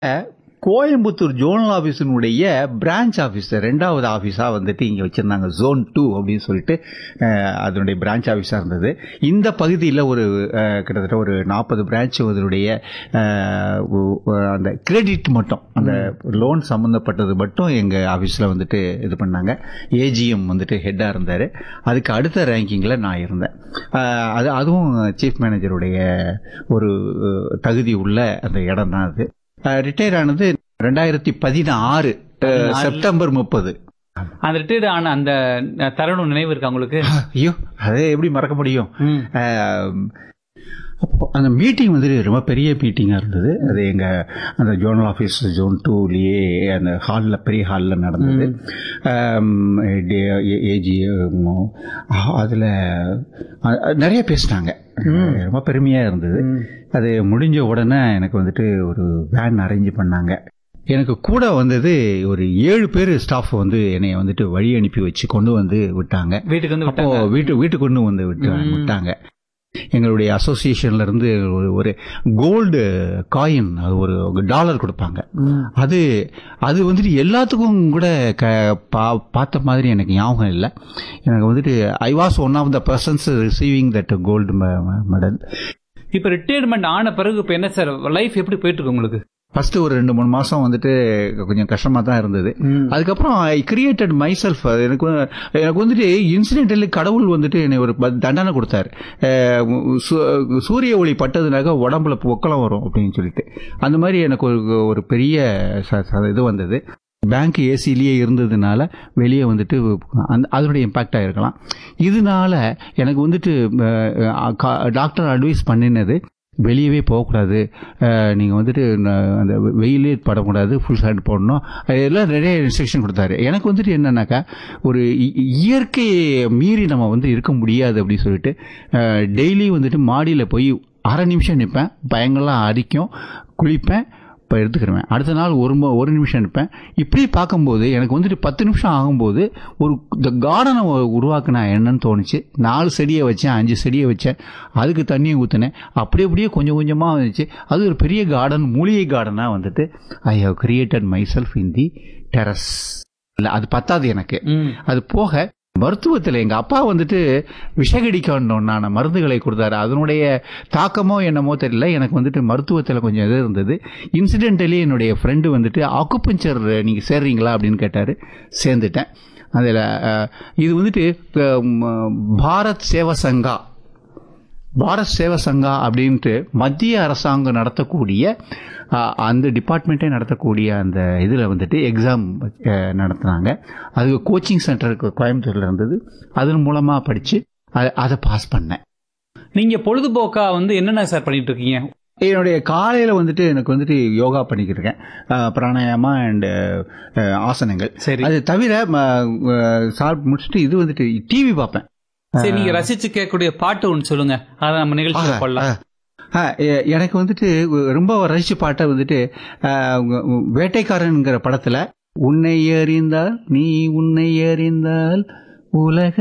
Coimbatore zonal ஆஃபீஸினுடைய branch officer ரெண்டாவது ஆஃபீஸாக வந்துட்டு இங்கே வச்சுருந்தாங்க ஜோன் டூ அப்படின்னு சொல்லிட்டு அஹ், அதனுடைய பிரான்ச் ஆஃபீஸாக இருந்தது இந்த பகுதியில் ஒரு அஹ், கிட்டத்தட்ட ஒரு நாற்பது பிரான்ச் அதனுடைய அஹ், ஒ- ஒ- அந்த கிரெடிட் மட்டும் அந்த லோன் சம்மந்தப்பட்டது மட்டும் எங்கள் ஆஃபீஸில் வந்துட்டு இது பண்ணாங்க ஏஜிஎம் வந்துட்டு ஹெட்டாக இருந்தார் அதுக்கு அடுத்த ரேங்கிங்கில் நான் இருந்தேன் அஹ், அது அதுவும் சீஃப் மேனேஜருடைய ஒரு அஹ், தகுதி உள்ள அந்த இடம் தான் அது ரிட்டையர் ஆனது ரெண்டாயிரத்தி பதினாறு செப்டம்பர் முப்பது அந்த ரிட்டையர்ட் ஆன அந்த தருணம் நினைவு இருக்கா உங்களுக்கு ஐயோ அதை எப்படி மறக்க முடியும் ம். ஆம், அப்போ அந்த மீட்டிங் வந்து ரொம்ப பெரிய மீட்டிங்காக இருந்தது அது எங்கள் அந்த ஜோனல் ஆஃபீஸ் ஜோன் டூலேயே அந்த ஹாலில் பெரிய ஹாலில் நடந்தது ஏஜி அதில் நிறைய பேசினாங்க ரொம்ப பெருமையாக இருந்தது அது முடிஞ்ச உடனே எனக்கு வந்துட்டு ஒரு வேன் அரேஞ்ச் பண்ணாங்க எனக்கு கூட வந்தது ஒரு ஏழு பேர் ஸ்டாஃப் வந்து என்னை வந்துட்டு வழி அனுப்பி வச்சு கொண்டு வந்து விட்டாங்க வீட்டுக்கு வந்து அப்போ விட்டாங்க வீட்டு வீட்டுக்கு கொண்டு வந்து விட்டு விட்டாங்க எங்களுடைய அசோசியேஷன்ல இருந்து ஒரு ஒரு கோல்டு காயின் அது ஒரு டாலர் கொடுப்பாங்க அது அது வந்துட்டு எல்லாத்துக்கும் கூட க பா- பார்த்த மாதிரி எனக்கு ஞாபகம் இல்லை எனக்கு வந்துட்டு I was one of the persons receiving that gold medal இப்ப ரிட்டையர்மெண்ட் ஆன பிறகு இப்ப என்ன சார் லைஃப் எப்படி போயிட்டு இருக்கு உங்களுக்கு ஃபர்ஸ்ட் ஒரு ரெண்டு மூணு மாசம் வந்துட்டு கொஞ்சம் கஷ்டமா தான் இருந்தது அதுக்கப்புறம் ஐ கிரியேட்டட் மை செல்ஃப் எனக்கு வந்து- எனக்கு வந்துட்டு இன்சிடென்டலி கடவுள் வந்துட்டு என்னை ஒரு ப- தண்டனை கொடுத்தாரு அஹ் சு- சூரிய ஒளி பட்டதுனாக்க உடம்புல பொக்கலாம் வரும் அப்படின்னு சொல்லிட்டு அந்த மாதிரி எனக்கு ஒரு ஒரு பெரிய ச- ச- இது வந்தது பேங்க் ஏசிலேயே இருந்ததுனால வெளியே வந்துட்டு அந்த அதனுடைய இம்பாக்டாக இருக்கலாம் இதனால எனக்கு வந்துட்டு அஹ், கா- டாக்டர் அட்வைஸ் பண்ணினது வெளியவே போகக்கூடாது நீங்கள் வந்துட்டு ந- அந்த வெ- வெயிலே படக்கூடாது ஃபுல் ஹேண்ட் போடணும் எல்லாம் நிறைய இன்ஸ்ட்ரக்ஷன் கொடுத்தாரு எனக்கு வந்துட்டு என்னன்னாக்கா ஒரு இ- இயற்கையை மீறி நம்ம வந்து இருக்க முடியாது அப்படின்னு சொல்லிட்டு டெய்லி வந்துட்டு மாடியில் போய் அரை நிமிஷம் நிற்பேன் பயங்கரலாம் அரிக்கும் குளிப்பேன் இப்போ எடுத்துக்கிருவேன் அடுத்த நாள் ஒரு ம- ஒரு நிமிஷம் நிற்பேன் இப்படி பார்க்கும்போது எனக்கு வந்துட்டு பத்து நிமிஷம் ஆகும்போது ஒரு இந்த கார்டனை உருவாக்குனா என்னன்னு தோணுச்சு நாலு செடியை வச்சேன் அஞ்சு செடியை வச்சேன் அதுக்கு தண்ணியை ஊற்றினேன் அப்படி அப்படியே கொஞ்சம் கொஞ்சமாக வந்துச்சு அது ஒரு பெரிய கார்டன் மூலிகை கார்டனாக வந்துட்டு I have created myself in the terrace இல்லை அது பத்தாது எனக்கு ம். அது போக மருத்துவத்தில் எங்க அப்பா வந்துட்டு விஷகடிக்கணும்னான மருந்துகளை கொடுத்தாரு அதனுடைய தாக்கமோ என்னமோ தெரியல எனக்கு வந்துட்டு மருத்துவத்தில் கொஞ்சம் இது இருந்தது இன்சிடென்டலி என்னுடைய ஃப்ரெண்டு வந்துட்டு அக்குபஞ்சர் நீங்கள் சேர்றீங்களா அப்படின்னு கேட்டார் சேர்ந்துட்டேன் அதில் இது வந்துட்டு அஹ், ம- பாரத் சேவ சங்கா பாரத் சேவ சங்கா அப்படின்ட்டு மத்திய அரசாங்கம் நடத்தக்கூடிய அஹ், அந்த டிபார்ட்மெண்ட்டே நடத்தக்கூடிய அந்த இதில் வந்துட்டு எக்ஸாம் நடத்துனாங்க அதுக்கு கோச்சிங் சென்டருக்கு கோயம்புத்தூரில் இருந்தது அதன் மூலமாக படித்து அதை பாஸ் பண்ணேன் நீங்க பொழுதுபோக்கா வந்து என்னென்ன சார் பண்ணிட்டு இருக்கீங்க என்னுடைய காலையில் வந்துட்டு எனக்கு வந்துட்டு யோகா பண்ணிக்கிட்டு இருக்கேன் அஹ், பிராணாயாமா அண்ட் ஆசனங்கள் சரி அது தவிர ம, அஹ், சாப்பிட்டு முடிச்சுட்டு இது வந்துட்டு டிவி பார்ப்பேன் சரி நீங்க ரசிச்சு கேட்கக்கூடிய பாட்டு ஒன்று சொல்லுங்க அதை நம்ம நிகழ்ச்சியில ஆ, போடலாம் ஆ, எ- எனக்கு வந்துட்டு ரொம்ப ரசிச்ச பாட்டை வந்துட்டு ஆ, உங்க- உ- வேட்டைக்காரன்ங்கிற படத்துல உன்னை அறிந்தால் நீ உன்னை அறிந்தால் உலக